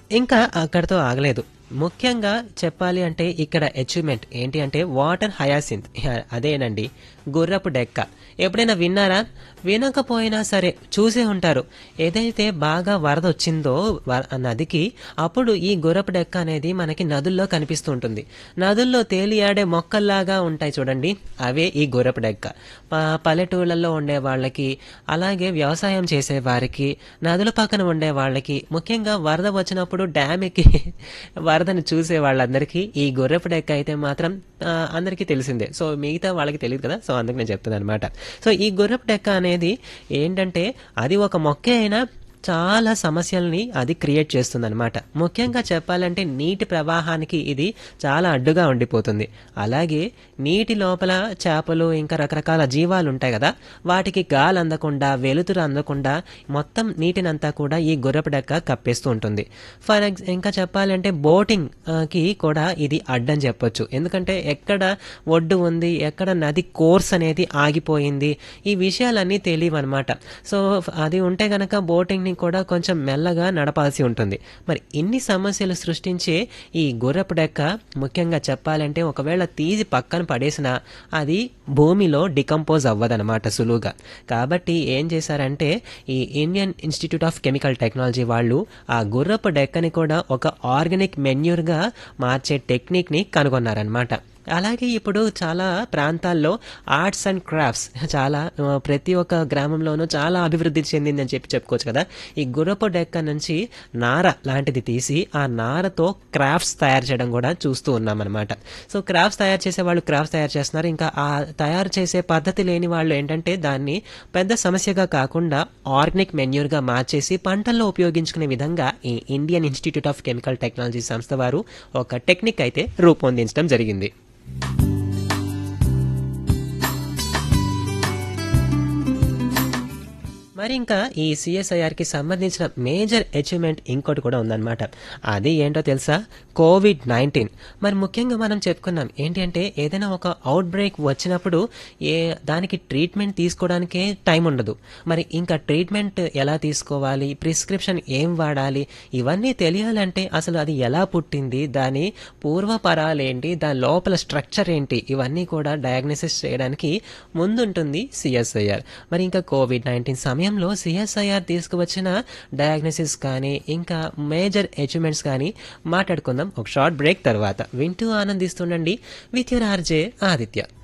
ఇంకా అక్కడితో ఆగలేదు ముఖ్యంగా చెప్పాలి అంటే ఇక్కడ అచీవ్మెంట్ ఏంటి అంటే వాటర్ హయాసింత్ అదేనండి గుర్రపు డెక్క ఎప్పుడైనా విన్నారా వినకపోయినా సరే చూసే ఉంటారు ఏదైతే బాగా వరద వచ్చిందో వ- నదికి అప్పుడు ఈ గుర్రపు డెక్క అనేది మనకి నదుల్లో కనిపిస్తూ ఉంటుంది నదుల్లో తేలియాడే మొక్కల్లాగా ఉంటాయి చూడండి అవే ఈ గుర్రపు డెక్క ప- పల్లెటూళ్ళల్లో ఉండే వాళ్ళకి అలాగే వ్యవసాయం చేసే వారికి నదుల పక్కన ఉండే వాళ్ళకి ముఖ్యంగా వరద వచ్చినప్పుడు డ్యామ్ ఎక్కి వరదని చూసే వాళ్ళందరికీ ఈ గుర్రపు డెక్క అయితే మాత్రం ఆ, అందరికీ తెలిసిందే సో మిగతా వాళ్ళకి తెలియదు కదా సో అందుకు నేను చెప్తున్నాను అనమాట సో ఈ గుర్రపు డెక్క అనేది ఏంటంటే అది ఒక మొక్కే అయినా చాలా సమస్యల్ని అది క్రియేట్ చేస్తుందన్నమాట ముఖ్యంగా చెప్పాలంటే నీటి ప్రవాహానికి ఇది చాలా అడ్డుగా ఉండిపోతుంది అలాగే నీటి లోపల చేపలు ఇంకా రకరకాల జీవాలు ఉంటాయి కదా వాటికి గాలి అందకుండా వెలుతురు అందకుండా మొత్తం నీటినంతా కూడా ఈ గుర్రపు డెక్క కప్పేస్తూ ఉంటుంది ఫర్ ఎగ్జ్ ఇంకా చెప్పాలంటే బోటింగ్ ఆ, కి కూడా ఇది అడ్డం చెప్పొచ్చు ఎందుకంటే ఎక్కడ ఒడ్డు ఉంది ఎక్కడ నది కోర్స్ అనేది ఆగిపోయింది ఈ విషయాలన్నీ తెలియవు అనమాట సో అది ఉంటే గనక బోటింగ్ని కూడా కొంచెం మెల్లగా నడపాల్సి ఉంటుంది మరి ఇన్ని సమస్యలు సృష్టించే ఈ గుర్రపు డెక్క ముఖ్యంగా చెప్పాలంటే ఒకవేళ తీసి పక్కన పడేసినా అది భూమిలో డికంపోజ్ అవ్వదనమాట సులువుగా కాబట్టి ఏం చేశారంటే ఈ Indian Institute of Chemical Technology వాళ్ళు ఆ గుర్రపు డెక్కని కూడా ఒక ఆర్గానిక్ మెన్యూర్గా మార్చే టెక్నిక్ని కనుగొన్నారనమాట అలాగే ఇప్పుడు చాలా ప్రాంతాల్లో ఆర్ట్స్ అండ్ క్రాఫ్ట్స్ చాలా ఆ, ప్రతి ఒక్క గ్రామంలోనూ చాలా అభివృద్ధి చెందిందని చెప్పి చెప్పుకోవచ్చు కదా ఈ గుర్రపు డెక్క నుంచి నార లాంటిది తీసి ఆ నారతో క్రాఫ్ట్స్ తయారు చేయడం కూడా చూస్తూ ఉన్నామన్నమాట సో క్రాఫ్ట్స్ తయారు చేసే వాళ్ళు క్రాఫ్ట్స్ తయారు చేస్తున్నారు ఇంకా ఆ తయారు చేసే పద్ధతి లేని వాళ్ళు ఏంటంటే దాన్ని పెద్ద సమస్యగా కాకుండా ఆర్గానిక్ మెన్యూర్గా మార్చేసి పంటల్లో ఉపయోగించుకునే విధంగా ఈ Indian Institute of Chemical Technology సంస్థ వారు ఒక టెక్నిక్ అయితే రూపొందించడం జరిగింది మరి ఇంకా ఈ సిఎస్ఐఆర్కి సంబంధించిన మేజర్ అచీవ్మెంట్ ఇంకోటి కూడా ఉందన్నమాట అది ఏంటో తెలుసా కోవిడ్ నైన్టీన్ మరి ముఖ్యంగా మనం చెప్పుకున్నాం ఏంటి అంటే ఏదైనా ఒక అవుట్ బ్రేక్ వచ్చినప్పుడు ఏ దానికి ట్రీట్మెంట్ తీసుకోవడానికే టైం ఉండదు మరి ఇంకా ట్రీట్మెంట్ ఎలా తీసుకోవాలి ప్రిస్క్రిప్షన్ ఏం వాడాలి ఇవన్నీ తెలియాలంటే అసలు అది ఎలా పుట్టింది దాని పూర్వపరాలు ఏంటి దాని లోపల స్ట్రక్చర్ ఏంటి ఇవన్నీ కూడా డయాగ్నోసిస్ చేయడానికి ముందుంటుంది సిఎస్ఐఆర్ మరి ఇంకా కోవిడ్ నైన్టీన్ సమయంలో సిఎస్ఐఆర్ తీసుకువచ్చిన డయాగ్నోసిస్ కానీ ఇంకా మేజర్ అచీవ్మెంట్స్ కానీ మాట్లాడుకుందాం ఒక షార్ట్ బ్రేక్ తర్వాత వింటూ ఆనందిస్తుండండి విత్ యువర్ ఆర్జే ఆదిత్య